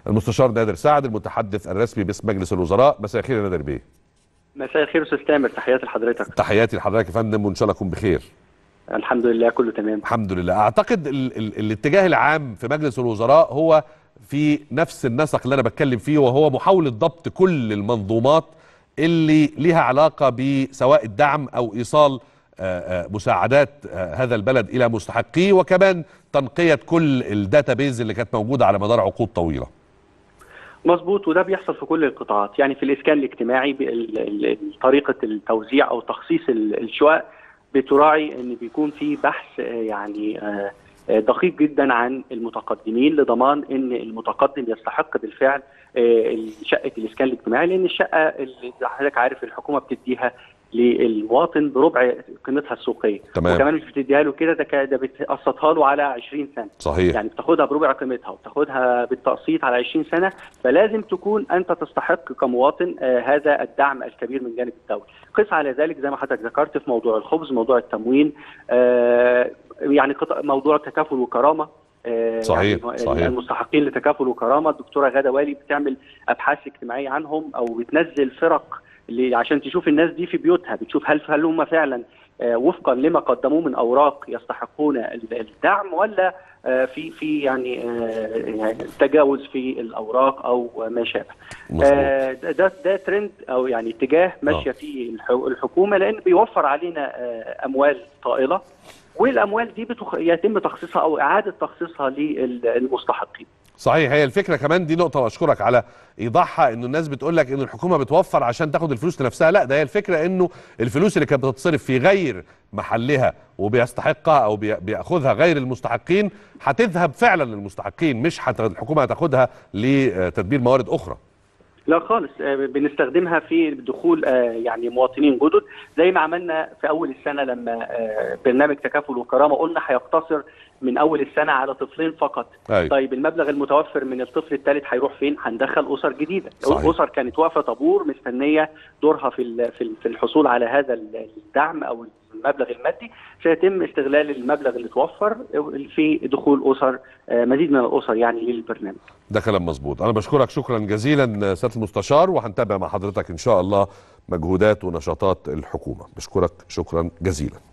المستشار نادر سعد المتحدث الرسمي باسم مجلس الوزراء مساء الخير يا نادر بيه مساء الخير استاذ تامر تحياتي لحضرتك تحياتي لحضرتك يا فندم وان شاء الله تكون بخير الحمد لله كله تمام الحمد لله اعتقد ال ال الاتجاه العام في مجلس الوزراء هو في نفس النسق اللي انا بتكلم فيه وهو محاوله ضبط كل المنظومات اللي ليها علاقه بسواء الدعم او ايصال آه، آه، مساعدات آه، هذا البلد الى مستحقيه وكمان تنقيه كل الداتابيز اللي كانت موجوده على مدار عقود طويله مظبوط وده بيحصل في كل القطاعات يعني في الاسكان الاجتماعي بال- ال- ال- طريقه التوزيع او تخصيص ال- الشقق بتراعي ان بيكون في بحث آه، يعني آه، آه، دقيق جدا عن المتقدمين لضمان ان المتقدم يستحق بالفعل آه، شقه الاسكان الاجتماعي لان الشقه اللي زي حضرتك عارف الحكومه بتديها للمواطن بربع قيمتها السوقيه تمام. وكمان مش بتديها له كده ده ك- ده بتقسطها له على 20 سنه صحيح يعني بتاخدها بربع قيمتها وبتاخدها بالتقسيط على 20 سنه فلازم تكون انت تستحق كمواطن آه هذا الدعم الكبير من جانب الدوله. قس على ذلك زي ما حضرتك ذكرت في موضوع الخبز، موضوع التموين، آه يعني قطع- موضوع تكافل وكرامه آه، صحيح، يعني صحيح. المستحقين لتكافل وكرامه الدكتوره غاده والي بتعمل ابحاث اجتماعيه عنهم او بتنزل فرق اللي عشان تشوف الناس دي في بيوتها بتشوف هل هل هم فعلا آه، وفقا لما قدموه من اوراق يستحقون ال- الدعم ولا آه، في في يعني آه، يعني تجاوز في الاوراق او ما شابه. مظبوط آه، ده ده- ده ترند او يعني اتجاه ماشيه فيه الح- الحكومه لان بيوفر علينا آه، اموال طائله والاموال دي بتخ... يتم تخصيصها او اعاده تخصيصها للمستحقين. صحيح هي الفكره كمان دي نقطه واشكرك على ايضاحها انه الناس بتقول لك ان الحكومه بتوفر عشان تاخد الفلوس لنفسها لا ده هي الفكره انه الفلوس اللي كانت بتتصرف في غير محلها وبيستحقها او بي- بياخذها غير المستحقين هتذهب فعلا للمستحقين مش هت... الحكومه هتاخدها لتدبير موارد اخرى لا خالص آه، بنستخدمها في دخول آه، يعني مواطنين جدد زي ما عملنا في اول السنه لما آه، برنامج تكافل وكرامه قلنا هيقتصر من اول السنه على طفلين فقط أيوة. طيب المبلغ المتوفر من الطفل الثالث هيروح فين هندخل اسر جديده صحيح. اسر كانت واقفه طابور مستنيه دورها في ال- في ال- في الحصول على هذا الدعم او المبلغ المادي سيتم استغلال المبلغ اللي توفر في دخول اسر آه، مزيد من الاسر يعني للبرنامج ده كلام مظبوط انا بشكرك شكرا جزيلا سياده المستشار وهنتابع مع حضرتك ان شاء الله مجهودات ونشاطات الحكومه بشكرك شكرا جزيلا